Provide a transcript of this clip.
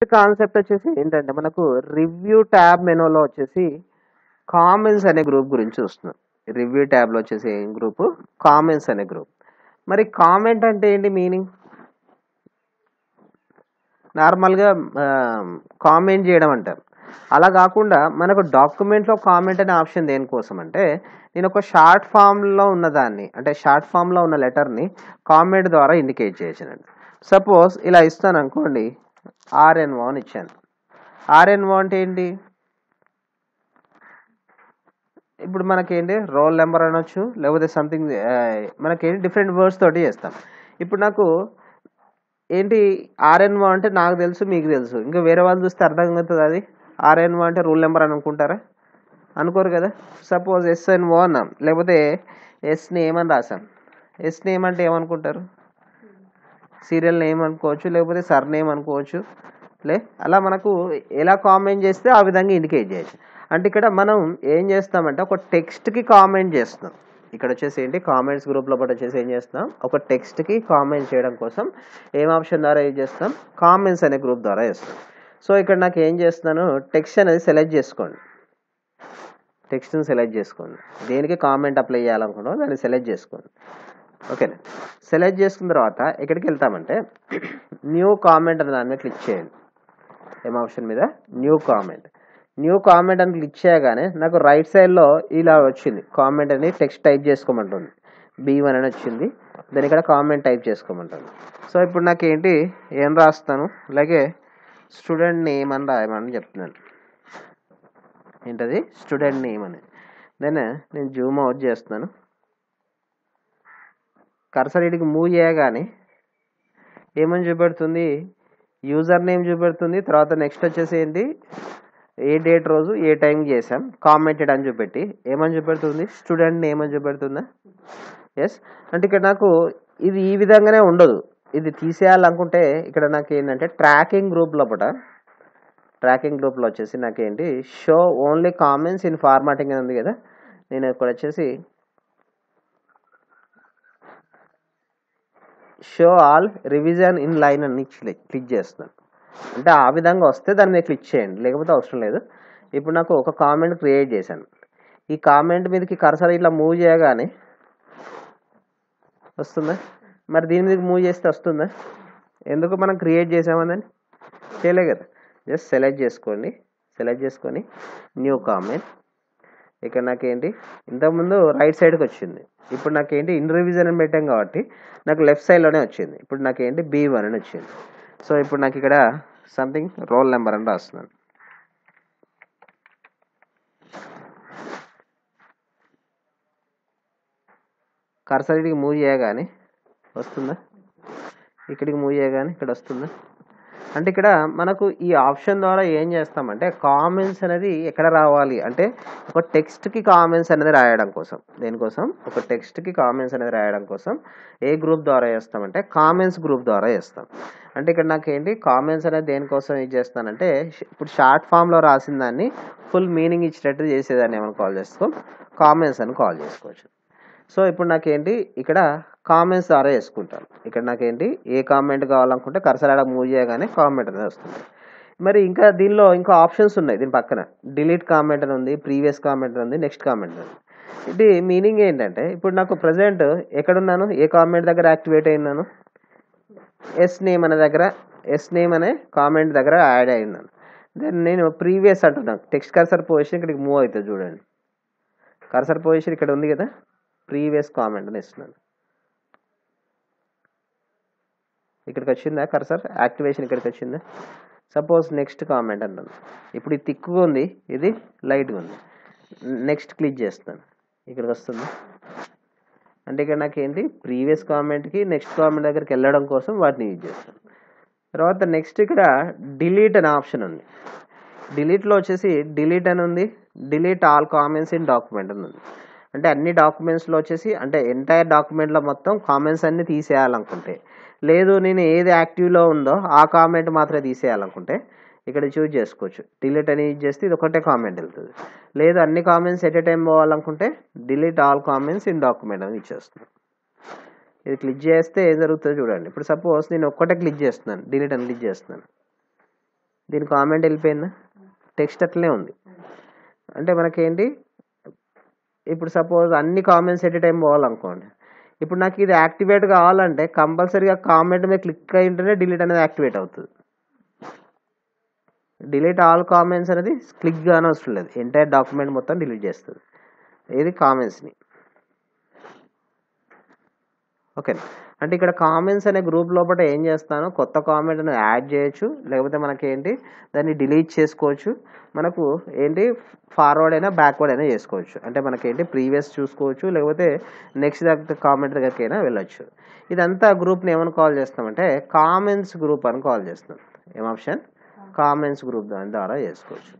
concept వచ్చేసి ఏంటంటే మనకు రివ్యూ ట్యాబ్ మెనూలో వచ్చేసి కామెంట్స్ అనే గ్రూప్ గురించి చూస్తున్నాం రివ్యూ ట్యాబ్లో వచ్చేసి ఏం గ్రూప్ కామెంట్స్ అనే గ్రూప్ మరి కామెంట్ అంటే ఏంటి మీనింగ్ నార్మల్గా కామెంట్ చేయడం అంటారు అలా కాకుండా మనకు డాక్యుమెంట్లో కామెంట్ అనే ఆప్షన్ దేనికోసం అంటే నేను ఒక షార్ట్ ఫామ్లో ఉన్న దాన్ని అంటే షార్ట్ ఫామ్లో ఉన్న లెటర్ని కామెంట్ ద్వారా ఇండికేట్ చేసానండి సపోజ్ ఇలా ఇస్తాను అనుకోండి ఆర్ఎన్ఓ అని ఇచ్చాను ఆర్ఎన్ఓ అంటే ఏంటి ఇప్పుడు మనకేంటి రోల్ నెంబర్ అనొచ్చు లేకపోతే సంథింగ్ మనకేంటి డిఫరెంట్ వర్డ్స్ తోటి చేస్తాం ఇప్పుడు నాకు ఏంటి ఆర్ఎన్ఓ అంటే నాకు తెలుసు మీకు తెలుసు ఇంకా వేరే వాళ్ళు చూస్తే అర్థం అవుతుంది అది ఆర్ఎన్ఓ అంటే రూల్ నెంబర్ అని అనుకుంటారా అనుకోరు కదా సపోజ్ ఎస్ఎన్ఓ అన్నాం లేకపోతే ఎస్ నేమ్ అని రాసాం ఎస్ నేమ్ అంటే ఏమనుకుంటారు సీరియల్ నేమ్ అనుకోవచ్చు లేకపోతే సర్ నేమ్ అనుకోవచ్చు లే అలా మనకు ఎలా కామెంట్ చేస్తే ఆ విధంగా ఇండికేట్ చేయొచ్చు అంటే ఇక్కడ మనం ఏం చేస్తామంటే ఒక టెక్స్ట్కి కామెంట్ చేస్తున్నాం ఇక్కడ వచ్చేసి ఏంటి కామెంట్స్ గ్రూప్లో పాటు వచ్చేసి ఏం చేస్తున్నాం ఒక టెక్స్ట్కి కామెంట్ చేయడం కోసం ఏం ఆప్షన్ ద్వారా యూజ్ చేస్తాం కామెంట్స్ అనే గ్రూప్ ద్వారా చేస్తాం సో ఇక్కడ నాకు ఏం చేస్తున్నాను టెక్స్ట్ అనేది సెలెక్ట్ చేసుకోండి టెక్స్ట్ని సెలెక్ట్ చేసుకోండి దేనికి కామెంట్ అప్లై చేయాలనుకున్నాం దాన్ని సెలెక్ట్ చేసుకోండి ఓకేనా సెలెక్ట్ చేసుకున్న తర్వాత ఎక్కడికి వెళ్తామంటే న్యూ కామెంట్ అనే దాని మీద క్లిక్ చేయండి ఏం ఆప్షన్ మీద న్యూ కామెంట్ న్యూ కామెంట్ అని క్లిక్ చేయగానే నాకు రైట్ సైడ్లో ఇలా వచ్చింది కామెంట్ అని టెక్స్ట్ టైప్ చేసుకోమంటుంది బీ వన్ అని వచ్చింది దాని ఇక్కడ కామెంట్ టైప్ చేసుకోమంటుంది సో ఇప్పుడు నాకు ఏంటి ఏం రాస్తాను అలాగే స్టూడెంట్ నేమ్ అని రాయమని చెప్తున్నాను ఏంటది స్టూడెంట్ నేమ్ అని దెన్ నేను జూమ్ అవుట్ చేస్తున్నాను కర్సర్ ఇటుకి మూవ్ చేయగానే ఏమని చూపెడుతుంది యూజర్ నేమ్ చూపెడుతుంది తర్వాత నెక్స్ట్ వచ్చేసి ఏంటి ఏ డేట్ రోజు ఏ టైం చేసాం కామెంటెడ్ అని చూపెట్టి ఏమని చూపెడుతుంది స్టూడెంట్ నేమ్ అని చూపెడుతుందా ఎస్ అంటే ఇక్కడ నాకు ఇది ఈ విధంగానే ఉండదు ఇది తీసేయాలనుకుంటే ఇక్కడ నాకు ఏంటంటే ట్రాకింగ్ గ్రూప్ లోపల ట్రాకింగ్ గ్రూప్లో వచ్చేసి నాకేంటి show only comments in formatting అని ఉంది కదా నేను ఇక్కడ వచ్చేసి show all revision in line అని క్లిక్ క్లిక్ చేస్తున్నాను అంటే ఆ విధంగా వస్తే దాని మీద క్లిక్ చేయండి లేకపోతే అవసరం లేదు ఇప్పుడు నాకు ఒక కామెంట్ క్రియేట్ చేశాను ఈ కామెంట్ మీదకి కర్సర్ ఇట్లా మూవ్ చేయగానే వస్తుందా మరి దీని మీదకి మూవ్ చేస్తే వస్తుందా ఎందుకు మనం క్రియేట్ చేసామని చేయలే కదా జస్ట్ సెలెక్ట్ చేసుకోండి సెలెక్ట్ చేసుకొని న్యూ కామెంట్ ఇక్కడ నాకేంటి ఇంతకుముందు రైట్ సైడ్కి వచ్చింది ఇప్పుడు నాకేంటి ఇన్ రివిజన్ అని పెట్టాం కాబట్టి నాకు లెఫ్ట్ సైడ్లోనే వచ్చింది ఇప్పుడు నాకేంటి బీ వన్ అని వచ్చింది సో ఇప్పుడు నాకు ఇక్కడ సంథింగ్ రోల్ నెంబర్ అని రాస్తున్నాను కర్సర్ ఇక్కడికి మూవ్ చేయగానే వస్తుందా ఇక్కడికి మూవ్ చేయగానే ఇక్కడ వస్తుందా అంటే ఇక్కడ మనకు ఈ ఆప్షన్ ద్వారా ఏం చేస్తామంటే కామెంట్స్ అనేది ఎక్కడ రావాలి అంటే ఒక టెక్స్ట్కి కామెంట్స్ అనేది రాయడం కోసం దేనికోసం ఒక టెక్స్ట్కి కామెంట్స్ అనేది రాయడం కోసం ఏ గ్రూప్ ద్వారా చేస్తామంటే కామెంట్స్ గ్రూప్ ద్వారా చేస్తాం అంటే ఇక్కడ నాకు ఏంటి కామెంట్స్ అనేది దేనికోసం యూజ్ చేస్తానంటే ఇప్పుడు షార్ట్ ఫామ్లో రాసిన దాన్ని ఫుల్ మీనింగ్ ఇచ్చేటట్టు చేసేదాన్ని ఏమైనా కాల్ చేసుకో కామెంట్స్ అని కాల్ చేసుకోవచ్చు సో ఇప్పుడు నాకేంటి ఇక్కడ కామెంట్స్ ద్వారా వేసుకుంటాను ఇక్కడ నాకేంటి ఏ కామెంట్ కావాలనుకుంటే కర్సర్ ఆడ మూవ్ చేయగానే కామెంట్ అనేది వస్తుంది మరి ఇంకా దీనిలో ఇంకా ఆప్షన్స్ ఉన్నాయి దీని పక్కన డిలీట్ కామెంట్ అని ఉంది ప్రీవియస్ కామెంట్ అని ఉంది నెక్స్ట్ కామెంట్ అని ఉంది ఇది మీనింగ్ ఏంటంటే ఇప్పుడు నాకు ప్రజెంట్ ఎక్కడున్నాను ఏ కామెంట్ దగ్గర యాక్టివేట్ అయినాను ఎస్ నేమ్ అనే దగ్గర ఎస్ నేమ్ అనే కామెంట్ దగ్గర యాడ్ అయినాను దెన్ నేను ప్రీవియస్ అంటున్నాను టెక్స్ట్ కర్సర్ పొజిషన్ ఇక్కడికి మూవ్ అవుతుంది చూడండి కర్సర్ పొజిషన్ ఇక్కడ ఉంది కదా ప్రీవియస్ కామెంట్ అని ఇస్తున్నాను ఇక్కడికి వచ్చిందా కర్సర్ యాక్టివేషన్ ఇక్కడికి వచ్చిందా సపోజ్ నెక్స్ట్ కామెంట్ అంటాను ఇప్పుడు ఇది తిక్కుగా ఉంది ఇది లైట్గా ఉంది నెక్స్ట్ క్లిక్ చేస్తాను ఇక్కడికి వస్తుంది అంటే ఇక్కడ నాకు ఏంటి ప్రీవియస్ కామెంట్కి నెక్స్ట్ కామెంట్ దగ్గరికి వెళ్ళడం కోసం వాటిని యూజ్ చేస్తాను తర్వాత నెక్స్ట్ ఇక్కడ డిలీట్ అనే ఆప్షన్ ఉంది డిలీట్లో వచ్చేసి డిలీట్ అని ఉంది delete all comments in document అని ఉంది అంటే అన్ని డాక్యుమెంట్స్లో వచ్చేసి అంటే ఎంటైర్ డాక్యుమెంట్లో మొత్తం కామెంట్స్ అన్ని తీసేయాలనుకుంటే లేదు నేను ఏది యాక్టివ్లో ఉందో ఆ కామెంట్ మాత్రమే తీసేయాలనుకుంటే ఇక్కడ చూజ్ చేసుకోవచ్చు డిలీట్ అని యూజ్ చేస్తే ఇది ఒకటే కామెంట్ వెళ్తుంది లేదు అన్ని కామెంట్స్ ఎట్ ఏ టైం పోవాలనుకుంటే delete all comments in document అని ఇచ్చేస్తుంది ఇది క్లిక్ చేస్తే ఏం జరుగుతుందో చూడండి ఇప్పుడు సపోజ్ నేను ఒక్కటే క్లిక్ చేస్తున్నాను డిలీట్ అని క్లిక్ చేస్తున్నాను దీని కామెంట్ వెళ్ళిపోయిందా టెక్స్ట్ అట్లనే ఉంది అంటే మనకేంటి ఇప్పుడు సపోజ్ అన్ని కామెంట్స్ ఎట్ టైం పోవాలనుకోండి ఇప్పుడు నాకు ఇది యాక్టివేట్ కావాలంటే కంపల్సరీగా కామెంట్ మీద క్లిక్ అయింటేనే డిలీట్ అనేది యాక్టివేట్ అవుతుంది డిలీట్ ఆల్ కామెంట్స్ అనేది క్లిక్ గానే అవసరం లేదు ఎంటైర్ డాక్యుమెంట్ మొత్తం డిలీట్ చేస్తుంది ఇది కామెంట్స్ని ఓకే అంటే ఇక్కడ కామెంట్స్ అనే గ్రూప్ లోపల ఏం చేస్తాను కొత్త కామెంట్ అనేది యాడ్ చేయొచ్చు లేకపోతే మనకి ఏంటి దాన్ని డిలీట్ చేసుకోవచ్చు మనకు ఏంటి ఫార్వర్డ్ అయినా బ్యాక్వర్డ్ అయినా చేసుకోవచ్చు అంటే మనకి ఏంటి ప్రీవియస్ చూసుకోవచ్చు లేకపోతే నెక్స్ట్ దగ్గర కామెంట్ దగ్గరికైనా వెళ్ళొచ్చు ఇదంతా గ్రూప్ని ఏమని కాల్ చేస్తామంటే కామెంట్స్ గ్రూప్ అని కాల్ చేస్తాం ఏం ఆప్షన్ కామెంట్స్ గ్రూప్ దాని ద్వారా చేసుకోవచ్చు